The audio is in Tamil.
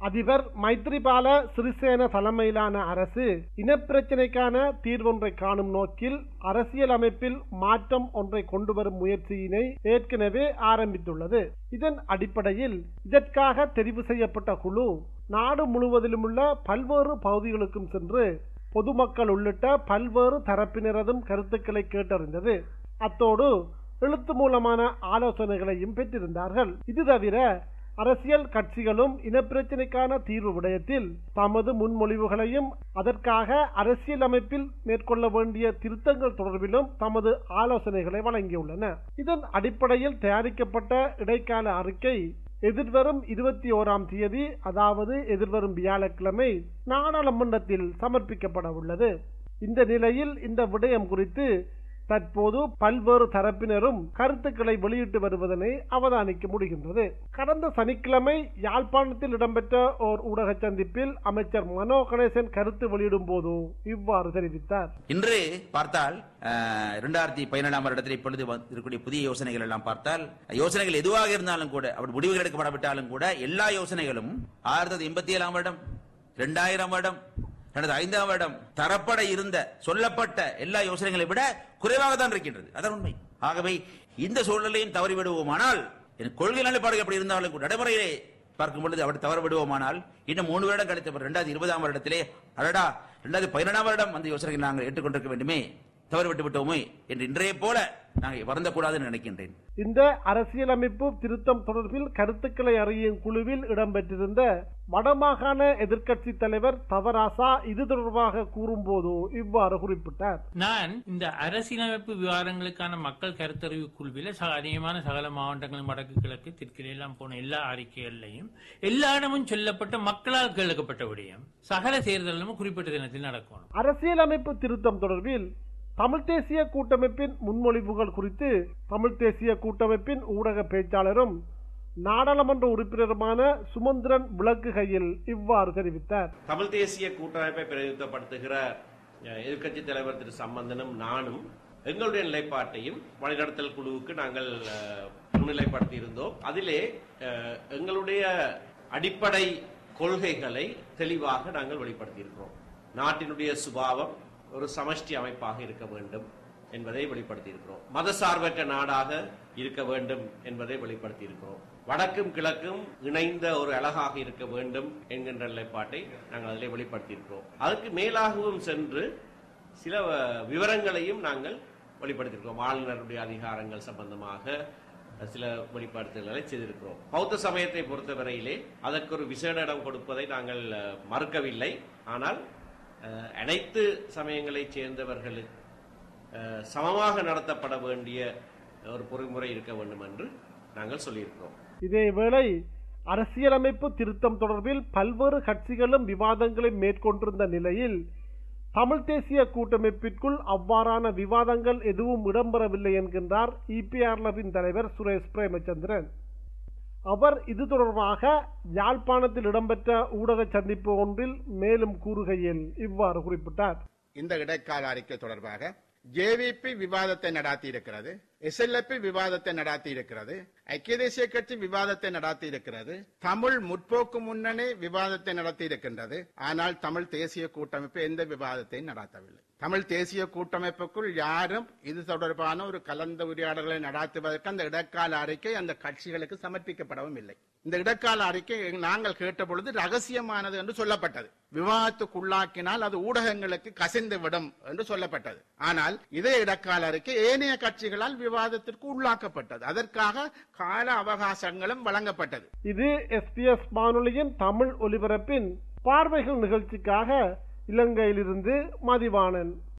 அதிபர் மைத்ரிபால சிறிசேன தலைமையிலான அரசு இனப்பிரச்சினைக்கான தீர்வொன்றை காணும் நோக்கில் அரசியல் அமைப்பில் மாற்றம் ஒன்றை கொண்டு வரும் முயற்சியினை ஏற்கனவே ஆரம்பித்துள்ளது இதன் அடிப்படையில் இதற்காக தெரிவு செய்யப்பட்ட குழு நாடு முழுவதிலும் உள்ள பல்வேறு பகுதிகளுக்கும் சென்று பொதுமக்கள் உள்ளிட்ட பல்வேறு தரப்பினரதும் கருத்துக்களை கேட்டறிந்தது அத்தோடு எழுத்து மூலமான ஆலோசனைகளையும் பெற்றிருந்தார்கள் இது தவிர அரசியல் கட்சிகளும் இனப்பிரச்சினைக்கான தீர்வு விடயத்தில் தமது முன்மொழிவுகளையும் அதற்காக அரசியல் அமைப்பில் மேற்கொள்ள வேண்டிய திருத்தங்கள் தொடர்பிலும் தமது ஆலோசனைகளை வழங்கியுள்ளன இதன் அடிப்படையில் தயாரிக்கப்பட்ட இடைக்கால அறிக்கை எதிர்வரும் இருபத்தி ஓராம் தேதி அதாவது எதிர்வரும் வியாழக்கிழமை நாடாளுமன்றத்தில் சமர்ப்பிக்கப்பட உள்ளது இந்த நிலையில் இந்த விடயம் குறித்து தற்போது பல்வேறு தரப்பினரும் கருத்துக்களை வெளியிட்டு வருவதனை அவதானிக்க முடிகின்றது கடந்த சனிக்கிழமை யாழ்ப்பாணத்தில் இடம்பெற்ற ஓர் ஊடக சந்திப்பில் அமைச்சர் மனோ கணேசன் கருத்து வெளியிடும் போது இவ்வாறு தெரிவித்தார் இன்று பார்த்தால் இரண்டாயிரத்தி பதினேழாம் வருடத்தில் இப்பொழுது வந்து இருக்கக்கூடிய புதிய யோசனைகள் எல்லாம் பார்த்தால் யோசனைகள் எதுவாக இருந்தாலும் கூட அப்படி முடிவுகள் எடுக்கப்படாவிட்டாலும் கூட எல்லா யோசனைகளும் ஆயிரத்தி தொள்ளாயிரத்தி எண்பத்தி ஏழாம் வருடம் இரண்டாயிரம் வருடம் கடந்த ஐந்தாம் வருடம் தரப்பட இருந்த சொல்லப்பட்ட எல்லா யோசனைகளை விட குறைவாக தான் இருக்கின்றது அதான் உண்மை ஆகவே இந்த சூழலையும் தவறிவிடுவோமானால் என் கொள்கை நிலைப்பாடுகள் எப்படி இருந்தாலும் கூட நடைமுறையிலே பார்க்கும் பொழுது அவர் தவறு விடுவோமானால் இன்னும் மூணு வருடம் கழித்த இரண்டாயிரத்தி இருபதாம் வருடத்திலே அடடா இரண்டாயிரத்தி பதினேழாம் வருடம் அந்த யோசனைகளை நாங்கள் ஏற்றுக்கொண்டிருக்க வேண்டுமே தவறு விட்டு விட்டோமே என்று இன்றைய போல நாங்கள் வருந்தக்கூடாதுன்னு நினைக்கின்றேன் இந்த அரசியலமைப்பு திருத்தம் தொடர்பில் கருத்துக்களை அறியும் குழுவில் இடம்பெற்றிருந்த வடமாகாண எதிர்க்கட்சி தலைவர் தவராசா இது தொடர்பாக கூறும்போது இவ்வாறு குறிப்பிட்டார் நான் இந்த அரசியலமைப்பு விவகாரங்களுக்கான மக்கள் கருத்தறிவு குழுவில் ச- அதிகமான சகல மாவட்டங்களும் வடக்கு கிழக்கு தெற்கில் எல்லாம் போன எல்லா அறிக்கைகளையும் எல்லா இடமும் சொல்லப்பட்ட மக்களால் கேட்கப்பட்ட விடயம் சகல தேர்தலும் குறிப்பிட்ட தினத்தில் நடக்கும் அரசியலமைப்பு திருத்தம் தொடர்பில் தமிழ் தேசிய கூட்டமைப்பின் முன்மொழிவுகள் குறித்து தமிழ் தேசிய கூட்டமைப்பின் ஊடக பேச்சாளரும் நாடாளுமன்ற உறுப்பினருமான சுமந்திரன் விளக்குகையில் இவ்வாறு தெரிவித்தார் தமிழ் தேசிய கூட்டமைப்பை பிரதிநிதித்துவப்படுத்துகிற எதிர்க்கட்சி தலைவர் திரு சம்பந்தனும் நானும் எங்களுடைய நிலைப்பாட்டையும் வழிநடத்தல் குழுவுக்கு நாங்கள் அஹ், முன்னிலைப்படுத்தி இருந்தோம் அதிலே அஹ், எங்களுடைய அடிப்படை கொள்கைகளை தெளிவாக நாங்கள் வெளிப்படுத்தி இருக்கிறோம் நாட்டினுடைய சுபாவம் ஒரு சமஷ்டி அமைப்பாக இருக்க வேண்டும் என்பதை வெளிப்படுத்தி இருக்கிறோம் மதசார்பற்ற நாடாக இருக்க வேண்டும் என்பதை வெளிப்படுத்தி இருக்கிறோம் வடக்கும் கிழக்கும் இணைந்த ஒரு அழகாக இருக்க வேண்டும் என்கின்ற நிலைப்பாட்டை நாங்கள் அதிலே வெளிப்படுத்தி இருக்கிறோம் அதற்கு மேலாகவும் சென்று சில அஹ், விவரங்களையும் நாங்கள் வெளிப்படுத்தியிருக்கிறோம் ஆளுநருடைய அதிகாரங்கள் சம்பந்தமாக சில வெளிப்படுத்தல்களை செய்திருக்கிறோம் பௌத்த சமயத்தை பொறுத்தவரையிலே அதற்கு ஒரு விசேட இடம் கொடுப்பதை நாங்கள் அஹ், மறுக்கவில்லை ஆனால் அஹ், அனைத்து சமயங்களைச் சேர்ந்தவர்களுக்கு அஹ், சமமாக நடத்தப்பட வேண்டிய ஒரு பொறிமுறை இருக்க வேண்டும் என்று நாங்கள் சொல்லியிருக்கிறோம் இதேவேளை அரசியலமைப்பு திருத்தம் தொடர்பில் பல்வேறு கட்சிகளும் விவாதங்களை மேற்கொண்டிருந்த நிலையில் தமிழ் தேசிய கூட்டமைப்பிற்குள் அவ்வாறான விவாதங்கள் எதுவும் இடம்பெறவில்லை என்கின்றார் இபிஆர்லவின் தலைவர் சுரேஷ் பிரேமச்சந்திரன் அவர் இது தொடர்பாக யாழ்ப்பாணத்தில் இடம்பெற்ற ஊடக சந்திப்பு ஒன்றில் மேலும் கூறுகையில் இவ்வாறு குறிப்பிட்டார் இந்த இடைக்கால அறிக்கை தொடர்பாக ஜேவிபி விவாதத்தை நடாத்தி இருக்கிறது எஸ்எல்எப்பி விவாதத்தை நடாத்தி இருக்கிறது ஐக்கிய தேசிய கட்சி விவாதத்தை நடத்தி இருக்கிறது தமிழ் முற்போக்கு முன்னணி விவாதத்தை நடத்தி இருக்கின்றது ஆனால் தமிழ் தேசிய கூட்டமைப்பு எந்த விவாதத்தையும் நடாத்தவில்லை தமிழ் தேசிய கூட்டமைப்புக்குள் யாரும் இது தொடர்பான ஒரு கலந்த உரையாடல்களை நடாத்துவதற்கு அந்த இடைக்கால அறிக்கை அந்த கட்சிகளுக்கு சமர்ப்பிக்கப்படவும் இல்லை இந்த இடைக்கால அறிக்கை நாங்கள் கேட்ட பொழுது ரகசியமானது என்று சொல்லப்பட்டது விவாதத்துக்குள்ளாக்கினால் அது ஊடகங்களுக்கு கசிந்து விடும் என்று சொல்லப்பட்டது ஆனால் இதே இடைக்கால அறிக்கை ஏனைய கட்சிகளால் விவாதத்திற்கு உள்ளாக்கப்பட்டது அதற்காக கால அவகாசங்களும் வழங்கப்பட்டது இது எஸ்பிஎஸ் வானொலியின் தமிழ் ஒலிபரப்பின் பார்வைகள் நிகழ்ச்சிக்காக இலங்கையிலிருந்து மதிவாணன்